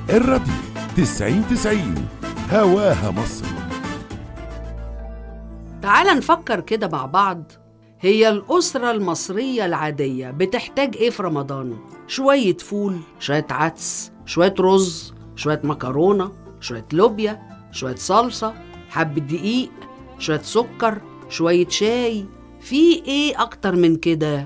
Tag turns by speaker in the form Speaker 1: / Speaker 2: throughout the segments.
Speaker 1: الراديو 90 90 هواها مصر
Speaker 2: تعال نفكر كده مع بعض هي الأسرة المصرية العادية بتحتاج إيه في رمضان؟ شوية فول، شوية عدس، شوية رز، شوية مكرونة، شوية لوبيا، شوية صلصة، حبة دقيق، شوية سكر، شوية شاي في إيه أكتر من كده؟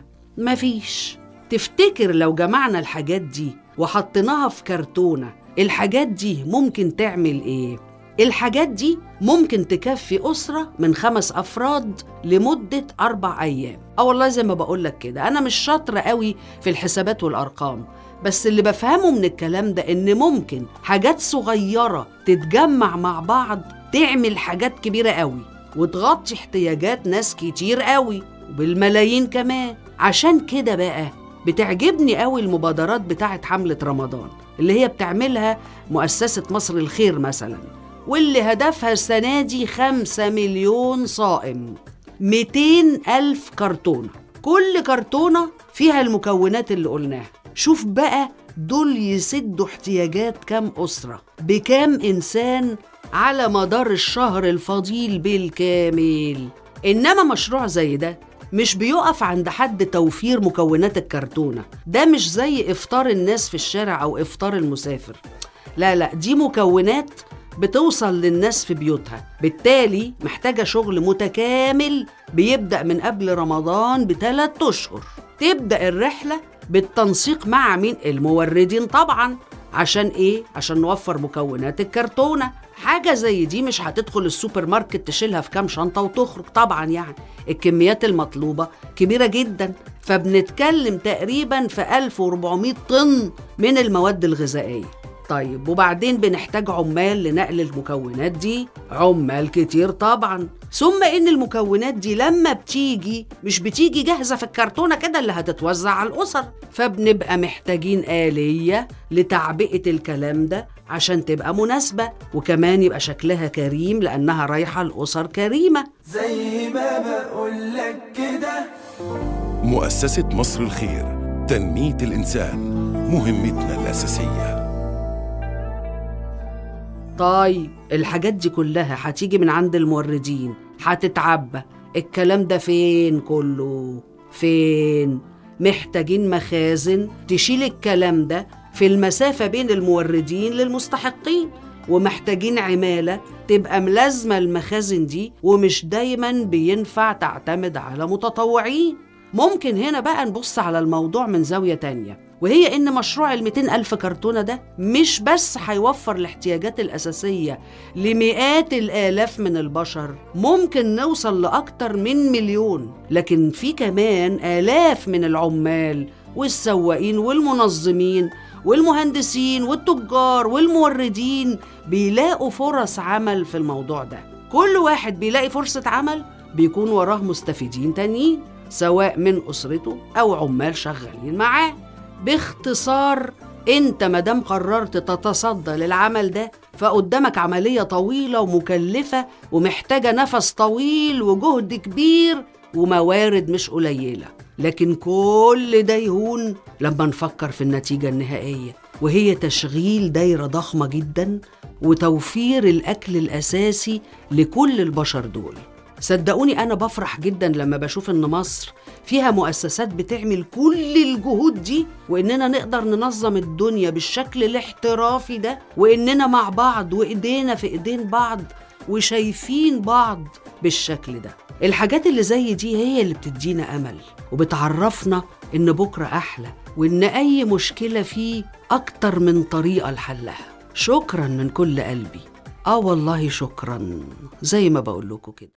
Speaker 2: مفيش تفتكر لو جمعنا الحاجات دي وحطيناها في كرتونة الحاجات دي ممكن تعمل إيه؟ الحاجات دي ممكن تكفي أسرة من خمس أفراد لمدة أربع أيام أه والله زي ما بقولك كده أنا مش شاطرة قوي في الحسابات والأرقام بس اللي بفهمه من الكلام ده إن ممكن حاجات صغيرة تتجمع مع بعض تعمل حاجات كبيرة قوي وتغطي احتياجات ناس كتير قوي وبالملايين كمان عشان كده بقى بتعجبني قوي المبادرات بتاعت حملة رمضان اللي هي بتعملها مؤسسة مصر الخير مثلا واللي هدفها السنة دي خمسة مليون صائم 200 ألف كرتونة كل كرتونة فيها المكونات اللي قلناها شوف بقى دول يسدوا احتياجات كام أسرة بكام إنسان على مدار الشهر الفضيل بالكامل إنما مشروع زي ده مش بيقف عند حد توفير مكونات الكرتونة ده مش زي إفطار الناس في الشارع أو إفطار المسافر لا لا دي مكونات بتوصل للناس في بيوتها بالتالي محتاجة شغل متكامل بيبدأ من قبل رمضان بثلاث أشهر تبدأ الرحلة بالتنسيق مع مين الموردين طبعا عشان ايه عشان نوفر مكونات الكرتونة حاجة زي دي مش هتدخل السوبر ماركت تشيلها في كام شنطة وتخرج طبعا يعني الكميات المطلوبة كبيرة جدا فبنتكلم تقريبا في 1400 طن من المواد الغذائية طيب وبعدين بنحتاج عمال لنقل المكونات دي عمال كتير طبعا ثم ان المكونات دي لما بتيجي مش بتيجي جاهزه في الكرتونه كده اللي هتتوزع على الاسر فبنبقى محتاجين آلية لتعبئة الكلام ده عشان تبقى مناسبة وكمان يبقى شكلها كريم لأنها رايحة لأسر كريمة
Speaker 3: زي ما بقولك كده
Speaker 1: مؤسسة مصر الخير تنمية الإنسان مهمتنا الأساسية
Speaker 2: طيب الحاجات دي كلها هتيجي من عند الموردين هتتعبى الكلام ده فين كله فين محتاجين مخازن تشيل الكلام ده في المسافة بين الموردين للمستحقين ومحتاجين عمالة تبقى ملازمة المخازن دي ومش دايما بينفع تعتمد على متطوعين ممكن هنا بقى نبص على الموضوع من زاوية تانية وهي إن مشروع ال 200 ألف كرتونة ده مش بس هيوفر الاحتياجات الأساسية لمئات الآلاف من البشر ممكن نوصل لأكتر من مليون لكن في كمان آلاف من العمال والسواقين والمنظمين والمهندسين والتجار والموردين بيلاقوا فرص عمل في الموضوع ده كل واحد بيلاقي فرصة عمل بيكون وراه مستفيدين تانيين سواء من أسرته أو عمال شغالين معاه باختصار انت مادام قررت تتصدى للعمل ده فقدامك عملية طويلة ومكلفة ومحتاجة نفس طويل وجهد كبير وموارد مش قليلة لكن كل ده يهون لما نفكر في النتيجة النهائية وهي تشغيل دايرة ضخمة جدا وتوفير الأكل الأساسي لكل البشر دول صدقوني أنا بفرح جدا لما بشوف إن مصر فيها مؤسسات بتعمل كل الجهود دي وإننا نقدر ننظم الدنيا بالشكل الاحترافي ده وإننا مع بعض وإيدينا في إيدين بعض وشايفين بعض بالشكل ده الحاجات اللي زي دي هي اللي بتدينا أمل وبتعرفنا إن بكرة أحلى وإن أي مشكلة فيه أكتر من طريقة لحلها شكرا من كل قلبي آه والله شكرا زي ما بقول لكم كده